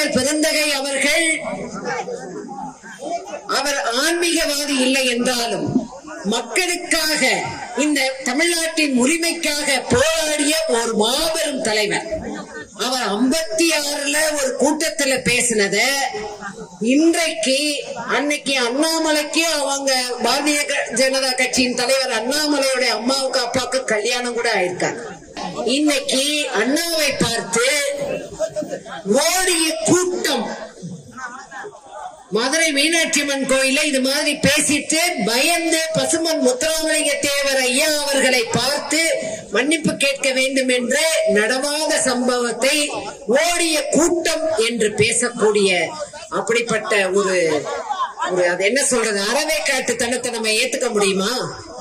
கவிஞர் பெருந்தகை அவர்கள் அவர் ஆன்மீகவாதி இல்லை என்றாலும் மக்களுக்காக இந்த தமிழ்நாட்டின் உரிமைக்காக போராடிய ஒரு மாபெரும் தலைவர் அவர் ஐம்பத்தி ஆறுல ஒரு கூட்டத்துல பேசினத இன்றைக்கு அன்னைக்கு அண்ணாமலைக்கு அவங்க பாரதிய க- ஜனதா கட்சியின் தலைவர் அண்ணாமலையோட அம்மாவுக்கு அப்பாவுக்கு கல்யாணம் கூட ஆயிருக்காங்க இன்னைக்கு அண்ணாவை பார்த்து ஓடிய கூட்டம் மதுரை மீனாட்சி அம்மன் கோயில இது மாதிரி பேசிட்டு பயந்து பசுமன் முத்துராமலிங்க தேவர் ஐயா அவர்களை பார்த்து மன்னிப்பு கேட்க வேண்டும் என்று நடவாத சம்பவத்தை ஓடிய கூட்டம் என்று பேசக்கூடிய அப்படிப்பட்ட ஒரு ஒரு அது என்ன சொல்றது அறவே காட்டு தனத்தை நம்ம ஏத்துக்க முடியுமா